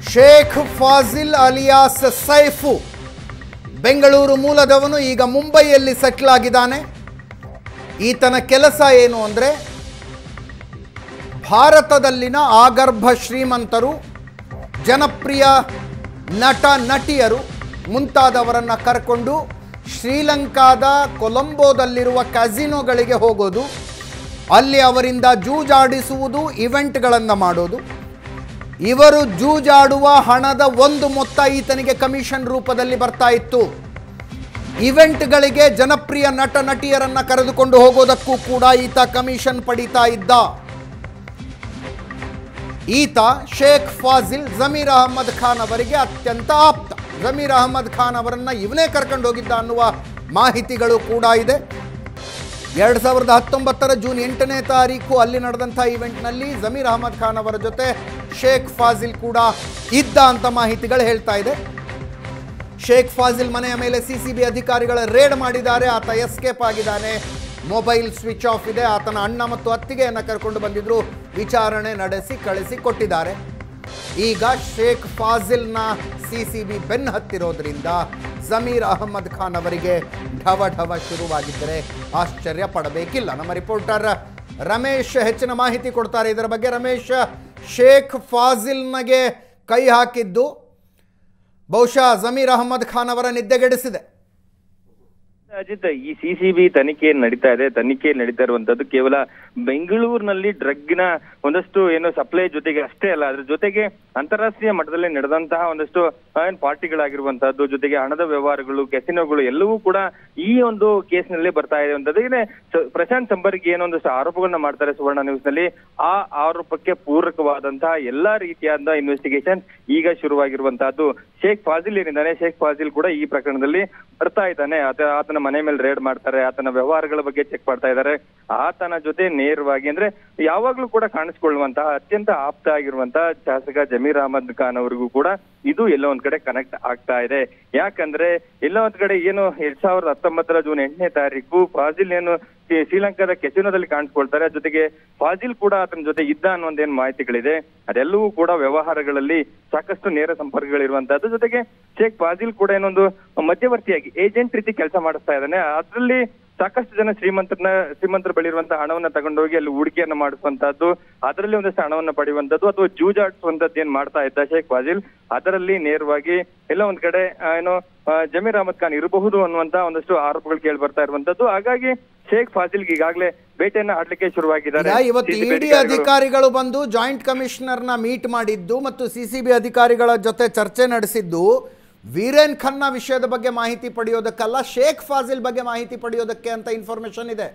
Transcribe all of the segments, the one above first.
Sheikh Fazil alias Saifu Bengaluru ಮೂಲದವನು ಈಗ ಮುಂಬೈಯಲ್ಲಿ ಸೆಟ್ಲ್ ಆಗಿದ್ದಾನೆ ಈತನ ಕೆಲಸ ಏನು ಅಂದರೆ ಭಾರತದಲ್ಲಿನ ಆಗರ್ಭ ಶ್ರೀಮಂತರು ಜನಪ್ರಿಯ ನಟ ನಟಿಯರು ಮುಂತಾದವರನ್ನು ಕರ್ಕೊಂಡು ಶ್ರೀಲಂಕಾದ ಕೊಲಂಬೋದಲ್ಲಿರುವ ಕ್ಯಾಸಿನೋಗಳಿಗೆ ಹೋಗೋದು ಅಲ್ಲಿ ಅವರಿಂದ ಜೂಜಾಡಿಸುವುದು ಇವೆಂಟ್ಗಳನ್ನು ಮಾಡೋದು ಇವರು ಜೂಜಾಡುವ ಹಣದ ಒಂದು ಮೊತ್ತ ಈತನಿಗೆ ಕಮಿಷನ್ ರೂಪದಲ್ಲಿ ಬರ್ತಾ ಇತ್ತು ಇವೆಂಟ್ಗಳಿಗೆ ಜನಪ್ರಿಯ ನಟ ನಟಿಯರನ್ನ ಕರೆದುಕೊಂಡು ಹೋಗೋದಕ್ಕೂ ಕೂಡ ಈತ ಕಮಿಷನ್ ಪಡಿತಾ ಇದ್ದ ಈತ ಶೇಖ್ ಫಾಜಿಲ್ ಜಮೀರ್ ಅಹಮ್ಮದ್ ಖಾನ್ ಅವರಿಗೆ ಅತ್ಯಂತ ಆಪ್ತ ಜಮೀರ್ ಅಹಮ್ಮದ್ ಖಾನ್ ಅವರನ್ನ ಇವನೇ ಕರ್ಕೊಂಡು ಹೋಗಿದ್ದ ಅನ್ನುವ ಮಾಹಿತಿಗಳು ಕೂಡ ಇದೆ ಎರಡು ಸಾವಿರದ ಹತ್ತೊಂಬತ್ತರ ಜೂನ್ ಎಂಟನೇ ತಾರೀಕು ಅಲ್ಲಿ ನಡೆದಂಥ ಇವೆಂಟ್ನಲ್ಲಿ ಜಮೀರ್ ಅಹಮದ್ ಖಾನ್ ಅವರ ಜೊತೆ ಶೇಖ್ ಫಾಜಿಲ್ ಕೂಡ ಇದ್ದ ಅಂತ ಮಾಹಿತಿಗಳು ಹೇಳ್ತಾ ಇದೆ ಶೇಖ್ ಫಾಜಿಲ್ ಮನೆಯ ಮೇಲೆ ಸಿ ಸಿ ಬಿ ಅಧಿಕಾರಿಗಳ ರೇಡ್ ಮಾಡಿದ್ದಾರೆ ಆತ ಎಸ್ಕೇಪ್ ಆಗಿದ್ದಾನೆ ಮೊಬೈಲ್ ಸ್ವಿಚ್ ಆಫ್ ಇದೆ ಆತನ ಅಣ್ಣ ಮತ್ತು ಅತ್ತಿಗೆಯನ್ನು ಕರ್ಕೊಂಡು ಬಂದಿದ್ರು ವಿಚಾರಣೆ ನಡೆಸಿ ಕಳಿಸಿ ಕೊಟ್ಟಿದ್ದಾರೆ ಈಗ ಶೇಖ್ ಫಾಜಿಲ್ನ ಸಿ ಸಿ ಬಿ ಬೆನ್ನು ಹತ್ತಿರೋದ್ರಿಂದ ಜಮೀರ್ ಅಹಮ್ಮದ್ ಖಾನ್ ಅವರಿಗೆ ಢವ ಢವ ಶುರುವಾಗಿದ್ದರೆ ಆಶ್ಚರ್ಯ ಪಡಬೇಕಿಲ್ಲ ನಮ್ಮ ರಿಪೋರ್ಟರ್ ರಮೇಶ್ ಹೆಚ್ಚಿನ ಮಾಹಿತಿ ಕೊಡ್ತಾರೆ ಇದರ ಬಗ್ಗೆ ರಮೇಶ್ ಶೇಖ್ ಫಾಜಿಲ್ನಗೆ ಕೈ ಹಾಕಿದ್ದು ಬಹುಶಃ ಜಮೀರ್ ಅಹಮ್ಮದ್ ಖಾನ್ ಅವರ ನಿದ್ದೆಗೆಡಿಸಿದೆ ಅಜಿತ್ ಈ ಸಿಸಿಬಿ ತನಿಖೆ ನಡೀತಾ ಇದೆ ತನಿಖೆ ನಡೀತಾ ಇರುವಂತದ್ದು ಕೇವಲ ಬೆಂಗಳೂರಿನಲ್ಲಿ ಡ್ರಗ್ನ ಒಂದಷ್ಟು ಏನು ಸಪ್ಲೈ ಜೊತೆಗೆ ಅಷ್ಟೇ ಅಲ್ಲ ಅದ್ರ ಜೊತೆಗೆ ಅಂತಾರಾಷ್ಟ್ರೀಯ ಮಟ್ಟದಲ್ಲಿ ನಡೆದಂತಹ ಒಂದಷ್ಟು ಏನ್ ಪಾರ್ಟಿಗಳಾಗಿರುವಂತಹದ್ದು ಜೊತೆಗೆ ಹಣದ ವ್ಯವಹಾರಗಳು ಕೆಸಿನೋಗಳು ಎಲ್ಲವೂ ಕೂಡ ಈ ಒಂದು ಕೇಸ್ನಲ್ಲಿ ಬರ್ತಾ ಇರುವಂತದ್ದು ಇದೆ ಸ- ಪ್ರಶಾಂತ್ ಸಂಬರ್ಗಿ ಏನೋ ಒಂದಷ್ಟು ಆರೋಪಗಳನ್ನ ಮಾಡ್ತಾರೆ ಸುವರ್ಣ ನ್ಯೂಸ್ ನಲ್ಲಿ ಆ ಆರೋಪಕ್ಕೆ ಪೂರಕವಾದಂತಹ ಎಲ್ಲಾ ರೀತಿಯಾದ ಇನ್ವೆಸ್ಟಿಗೇಷನ್ ಈಗ ಶುರುವಾಗಿರುವಂತಹದ್ದು ಶೇಖ್ ಫಾಜಿಲ್ ಏನಿದ್ದಾನೆ ಶೇಖ್ ಫಾಜಿಲ್ ಕೂಡ ಈ ಪ್ರಕರಣದಲ್ಲಿ ಬರ್ತಾ ಇದ್ದಾನೆ ಆತ ಆತನ ಮನೆ ಮೇಲೆ ರೇಡ್ ಮಾಡ್ತಾರೆ ಆತನ ವ್ಯವಹಾರಗಳ ಬಗ್ಗೆ ಚೆಕ್ ಮಾಡ್ತಾ ಇದ್ದಾರೆ ಆತನ ಜೊತೆ ನೇರವಾಗಿ ಅಂದ್ರೆ ಯಾವಾಗ್ಲೂ ಕೂಡ ಕಾಣಿಸ್ಕೊಳ್ಳುವಂತಹ ಅತ್ಯಂತ ಆಪ್ತ ಆಗಿರುವಂತಹ ಶಾಸಕ ಜಮೀರ್ ಅಹಮದ್ ಖಾನ್ ಅವರಿಗೂ ಕೂಡ ಇದು ಎಲ್ಲೋ ಒಂದ್ ಕಡೆ ಕನೆಕ್ಟ್ ಆಗ್ತಾ ಇದೆ ಯಾಕಂದ್ರೆ ಎಲ್ಲ ಒಂದ್ ಕಡೆ ಏನು ಎರಡ್ ಸಾವಿರದ ಹತ್ತೊಂಬತ್ತರ ಜೂನ್ ಎಂಟನೇ ತಾರೀಕು ಫಾಜಿಲ್ ಏನು ಶ್ರೀ- ಶ್ರೀಲಂಕಾದ ಕೆಸಿನೋದಲ್ಲಿ ಕಾಣಿಸ್ಕೊಳ್ತಾರೆ ಜೊತೆಗೆ ಫಾಜಿಲ್ ಕೂಡ ಆತನ ಜೊತೆ ಇದ್ದ ಅನ್ನೋ ಒಂದೇನು ಮಾಹಿತಿಗಳಿದೆ ಅದೆಲ್ಲವೂ ಕೂಡ ವ್ಯವಹಾರಗಳಲ್ಲಿ ಸಾಕಷ್ಟು ನೇರ ಸಂಪರ್ಕಗಳಿರುವಂತಹದ್ದು ಜೊತೆಗೆ ಶೇಖ್ ಫಾಜಿಲ್ ಕೂಡ ಏನೊಂದು ಮಧ್ಯವರ್ತಿಯಾಗಿ ಏಜೆಂಟ್ ರೀತಿ ಕೆಲಸ ಮಾಡಿಸ್ತಾ ಇದ್ದಾನೆ ಅದರಲ್ಲಿ ಸಾಕಷ್ಟು ಜನ ಶ್ರೀಮಂತರನ್ನ ಶ್ರೀಮಂತರ ಬಳಿ ಇರುವಂತಹ ಹಣವನ್ನ ತಗೊಂಡೋಗಿ ಅಲ್ಲಿ ಹೂಡಿಕೆಯನ್ನ ಮಾಡಿಸುವಂತಹದ್ದು ಅದರಲ್ಲಿ ಒಂದಷ್ಟು ಹಣವನ್ನ ಪಡೆಯುವಂತದ್ದು ಅಥವಾ ಜೂಜಾಡಿಸುವಂತದ್ದು ಏನ್ ಮಾಡ್ತಾ ಇದ್ದ ಶೇಖ್ ಫಾಜಿಲ್ ಅದರಲ್ಲಿ ನೇರವಾಗಿ ಎಲ್ಲ ಒಂದ್ ಕಡೆ ಆ, ಏನು ಆ, ಜಮೀರ್ ಅಹಮದ್ ಖಾನ್ ಇರಬಹುದು ಅನ್ನುವಂತ ಒಂದಷ್ಟು ಆರೋಪಗಳು ಕೇಳಿ ಬರ್ತಾ ಇರುವಂತದ್ದು ಹಾಗಾಗಿ ಶೇಖ್ ಫಾಜಿಲ್ಗೆ ಈಗಾಗಲೇ ಬೇಟೆಯನ್ನ ಆಡ್ಲಿಕ್ಕೆ ಶುರುವಾಗಿದ್ದಾರೆ ಈಗ ಇವತ್ತು CCB ಇಡಿ ಅಧಿಕಾರಿಗಳು. ಅಧಿಕಾರಿಗಳು ಬಂದು ಜಾಯಿಂಟ್ ಕಮಿಷನರ್ನ ಮೀಟ್ ಮಾಡಿದ್ದು ಮತ್ತು ಸಿ ಸಿ ಬಿ ಅಧಿಕಾರಿಗಳ ಜೊತೆ ಚರ್ಚೆ ನಡೆಸಿದ್ದು ವೀರೇನ್ ಖನ್ನಾ ವಿಷಯದ ಬಗ್ಗೆ ಮಾಹಿತಿ ಪಡೆಯೋದಕ್ಕಲ್ಲ ಶೇಖ್ ಫಾಜಿಲ್ ಬಗ್ಗೆ ಮಾಹಿತಿ ಪಡೆಯೋದಕ್ಕೆ ಅಂತ ಇನ್ಫಾರ್ಮೇಶನ್ ಇದೆ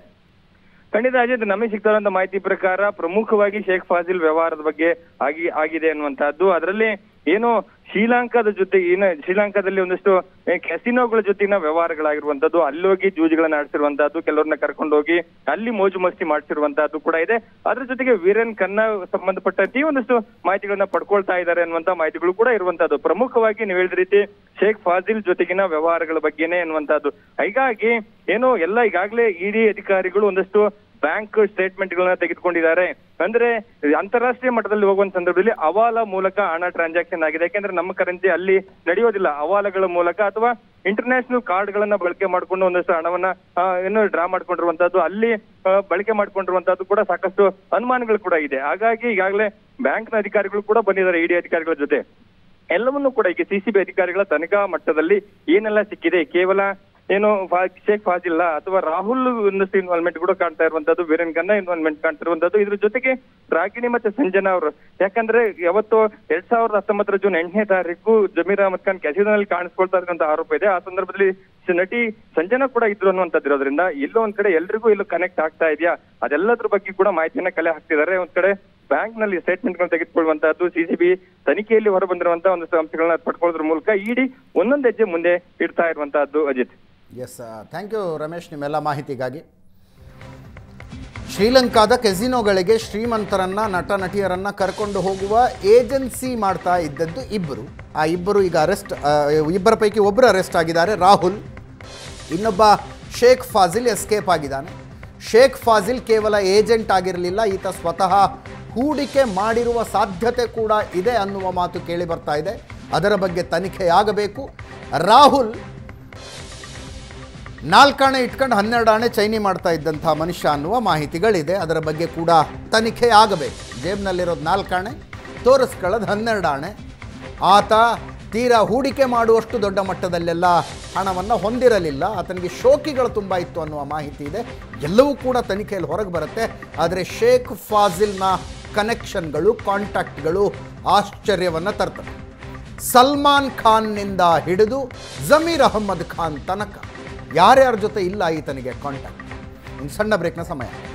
ಖಂಡಿತ ಅಜಿತ್ ನಮಗೆ ಸಿಗ್ತಾರಂತ ಮಾಹಿತಿ ಪ್ರಕಾರ ಪ್ರಮುಖವಾಗಿ ಶೇಖ್ ಫಾಜಿಲ್ ವ್ಯವಹಾರದ ಬಗ್ಗೆ ಆಗಿ ಆಗಿದೆ ಅನ್ನುವಂತಹದ್ದು ಅದರಲ್ಲಿ ಏನು ಶ್ರೀಲಂಕಾದ ಜೊತೆ ಏನು ಶ್ರೀಲಂಕಾದಲ್ಲಿ ಒಂದಷ್ಟು ಕೆಸಿನೋಗಳ ಜೊತೆಗಿನ ವ್ಯವಹಾರಗಳಾಗಿರುವಂತದ್ದು ಅಲ್ಲಿ ಹೋಗಿ ಜೂಜುಗಳನ್ನ ಆಡಿಸಿರುವಂತಹದ್ದು ಕೆಲವ್ರನ್ನ ಕರ್ಕೊಂಡು ಹೋಗಿ ಅಲ್ಲಿ ಮೋಜು ಮಸ್ತಿ ಮಾಡಿಸಿರುವಂತಹದ್ದು ಕೂಡ ಇದೆ ಅದ್ರ ಜೊತೆಗೆ ವೀರೇನ್ ಖನ್ನಾ ಸಂಬಂಧಪಟ್ಟಂತೆ ಒಂದಷ್ಟು ಮಾಹಿತಿಗಳನ್ನ ಪಡ್ಕೊಳ್ತಾ ಇದ್ದಾರೆ ಅನ್ನುವಂತ ಮಾಹಿತಿಗಳು ಕೂಡ ಇರುವಂತಹದ್ದು ಪ್ರಮುಖವಾಗಿ ನೀವು ಹೇಳಿದ ರೀತಿ ಶೇಖ್ ಫಾಜಿಲ್ ಜೊತೆಗಿನ ವ್ಯವಹಾರಗಳ ಬಗ್ಗೆನೇ ಅನ್ನುವಂತಹದ್ದು ಹೀಗಾಗಿ ಏನು ಎಲ್ಲ ಈಗಾಗಲೇ ಇಡಿ ಅಧಿಕಾರಿಗಳು ಒಂದಷ್ಟು ಬ್ಯಾಂಕ್ ಸ್ಟೇಟ್ಮೆಂಟ್ ಗಳನ್ನ ತೆಗೆದುಕೊಂಡಿದ್ದಾರೆ ಅಂದ್ರೆ ಅಂತಾರಾಷ್ಟ್ರೀಯ ಮಟ್ಟದಲ್ಲಿ ಹೋಗುವಂತ ಸಂದರ್ಭದಲ್ಲಿ ಅವಾಲ ಮೂಲಕ ಹಣ ಟ್ರಾನ್ಸಾಕ್ಷನ್ ಆಗಿದೆ ಯಾಕೆಂದ್ರೆ ನಮ್ಮ ಕರೆನ್ಸಿ ಅಲ್ಲಿ ನಡೆಯೋದಿಲ್ಲ ಅವಾಲಗಳ ಮೂಲಕ ಅಥವಾ ಇಂಟರ್ನ್ಯಾಷನಲ್ ಕಾರ್ಡ್ ಗಳನ್ನ ಬಳಕೆ ಮಾಡ್ಕೊಂಡು ಒಂದಷ್ಟು ಹಣವನ್ನ ಆ, ಏನು ಡ್ರಾ ಮಾಡ್ಕೊಂಡಿರುವಂತದ್ದು ಅಲ್ಲಿ ಆ, ಬಳಕೆ ಮಾಡ್ಕೊಂಡಿರುವಂತದ್ದು ಕೂಡ ಸಾಕಷ್ಟು ಅನುಮಾನಗಳು ಕೂಡ ಇದೆ ಹಾಗಾಗಿ ಈಗಾಗಲೇ ಬ್ಯಾಂಕ್ ನ ಅಧಿಕಾರಿಗಳು ಕೂಡ ಬಂದಿದ್ದಾರೆ ಇಡಿ ಅಧಿಕಾರಿಗಳ ಜೊತೆ ಎಲ್ಲವನ್ನೂ ಕೂಡ ಈಗ ಸಿಸಿಬಿ ಅಧಿಕಾರಿಗಳ ತನಿಖಾ ಮಟ್ಟದಲ್ಲಿ ಏನೆಲ್ಲ ಸಿಕ್ಕಿದೆ ಕೇವಲ ಏನು ಫಾ- ಶೇಖ್ ಫಾಜಿಲ್ಲ ಅಥವಾ ರಾಹುಲ್ ಒಂದಷ್ಟು ಇನ್ವಾಲ್ವ್ಮೆಂಟ್ ಕೂಡ ಕಾಣ್ತಾ ಇರುವಂತದ್ದು ವೀರೇನ್ ಖನ್ನಾ ಇನ್ವಾಲ್ವ್ಮೆಂಟ್ ಕಾಣ್ತಾ ಇರುವಂತದ್ದು ಇದ್ರ ಜೊತೆಗೆ ರಾಗಿಣಿ ಮತ್ತೆ ಸಂಜನಾ ಅವರು ಯಾಕಂದ್ರೆ ಯಾವತ್ತು ಎರಡ್ ಸಾವಿರದ ಹತ್ತೊಂಬತ್ತರ ಜೂನ್ ಎಂಟನೇ ತಾರೀಕು ಜಮೀರ್ ಅಹಮದ್ ಖಾನ್ ಕ್ಯಾಸಿನೋನಲ್ಲಿ ಕಾಣಿಸ್ಕೊಳ್ತಾ ಇರುವಂತ ಆರೋಪ ಇದೆ ಆ ಸಂದರ್ಭದಲ್ಲಿ ಸ- ನಟಿ ಸಂಜನಾ ಕೂಡ ಇದ್ರು ಅನ್ನುವಂಥದ್ದು ಇರೋದ್ರಿಂದ ಎಲ್ಲೋ ಒಂದ್ ಕಡೆ ಎಲ್ರಿಗೂ ಇಲ್ಲೂ ಕನೆಕ್ಟ್ ಆಗ್ತಾ ಇದೆಯಾ ಅದೆಲ್ಲದ್ರ ಬಗ್ಗೆ ಕೂಡ ಮಾಹಿತಿಯನ್ನ ಕಲೆ ಹಾಕ್ತಿದ್ದಾರೆ ಒಂದ್ ಕಡೆ ಬ್ಯಾಂಕ್ ನಲ್ಲಿ ಸ್ಟೇಟ್ಮೆಂಟ್ ಗಳನ್ನ ತೆಗೆದುಕೊಳ್ಳುವಂತಹದ್ದು ಸಿಸಿಬಿ ತನಿಖೆಯಲ್ಲಿ ಹೊರಬಂದಿರುವಂತಹ ಒಂದಷ್ಟು ಅಂಶಗಳನ್ನ ಪಡ್ಕೊಳ್ಳೋದ್ರ ಮೂಲಕ ಇಡಿ ಒಂದೊಂದು ಹೆಜ್ಜೆ ಮುಂದೆ ಇಡ್ತಾ ಇರುವಂತಹದ್ದು Ajith yes thank you Ramesh ನಿಮ್ಮೆಲ್ಲ ಮಾಹಿತಿಗಾಗಿ ಶ್ರೀಲಂಕಾದ ಕೆಸಿನೋಗಳಿಗೆ ಶ್ರೀಮಂತರನ್ನ ನಟ ನಟಿಯರನ್ನ ಕರ್ಕೊಂಡು ಹೋಗುವ ಏಜೆನ್ಸಿ ಮಾಡ್ತಾ ಇದ್ದದ್ದು ಇಬ್ಬರು ಆ ಇಬ್ಬರು ಈಗ ಅರೆಸ್ಟ್ ಇಬ್ಬರ ಪೈಕಿ ಒಬ್ಬರು ಅರೆಸ್ಟ್ ಆಗಿದ್ದಾರೆ ರಾಹುಲ್ ಇನ್ನೊಬ್ಬ ಶೇಖ್ ಫಾಜಿಲ್ ಎಸ್ಕೇಪ್ ಆಗಿದ್ದಾನೆ ಶೇಖ್ ಫಾಜಿಲ್ ಕೇವಲ ಏಜೆಂಟ್ ಆಗಿರಲಿಲ್ಲ ಈತ ಸ್ವತಃ ಹೂಡಿಕೆ ಮಾಡಿರುವ ಸಾಧ್ಯತೆ ಕೂಡ ಇದೆ ಅನ್ನುವ ಮಾತು ಕೇಳಿ ಬರ್ತಾ ಇದೆ ಅದರ ಬಗ್ಗೆ ತನಿಖೆಯಾಗಬೇಕು ರಾಹುಲ್ ನಾಲ್ಕಾಣೆ ಇಟ್ಕೊಂಡು ಹನ್ನೆರಡು ಆಣೆ ಚೈನಿ ಮಾಡ್ತಾ ಇದ್ದಂಥ ಮನುಷ್ಯ ಅನ್ನುವ ಮಾಹಿತಿಗಳಿದೆ ಅದರ ಬಗ್ಗೆ ಕೂಡ ತನಿಖೆ ಆಗಬೇಕು ಜೇಬ್ನಲ್ಲಿರೋದು ನಾಲ್ಕಾಣೆ ತೋರಿಸ್ಕೊಳ್ಳೋದು ಹನ್ನೆರಡು ಆಣೆ ಆತ ತೀರಾ ಹೂಡಿಕೆ ಮಾಡುವಷ್ಟು ದೊಡ್ಡ ಮಟ್ಟದಲ್ಲೆಲ್ಲ ಹಣವನ್ನು ಹೊಂದಿರಲಿಲ್ಲ ಆತನಿಗೆ ಶೋಕಿಗಳು ತುಂಬ ಇತ್ತು ಅನ್ನುವ ಮಾಹಿತಿ ಇದೆ ಎಲ್ಲವೂ ಕೂಡ ತನಿಖೆಯಲ್ಲಿ ಹೊರಗೆ ಬರುತ್ತೆ ಆದರೆ ಶೇಖ್ ಫಾಜಿಲ್ನ ಕನೆಕ್ಷನ್ಗಳು ಕಾಂಟ್ಯಾಕ್ಟ್ಗಳು ಆಶ್ಚರ್ಯವನ್ನು ತರ್ತವೆ ಸಲ್ಮಾನ್ ಖಾನ್ನಿಂದ ಹಿಡಿದು ಜಮೀರ್ ಅಹಮ್ಮದ್ ಖಾನ್ ತನಕ ಯಾರ್ಯಾರ ಜೊತೆ ಇಲ್ಲ ಈತನಿಗೆ ಕಾಂಟ್ಯಾಕ್ಟ್ ಒಂದು ಸಣ್ಣ ಬ್ರೇಕ್ನ ಸಮಯ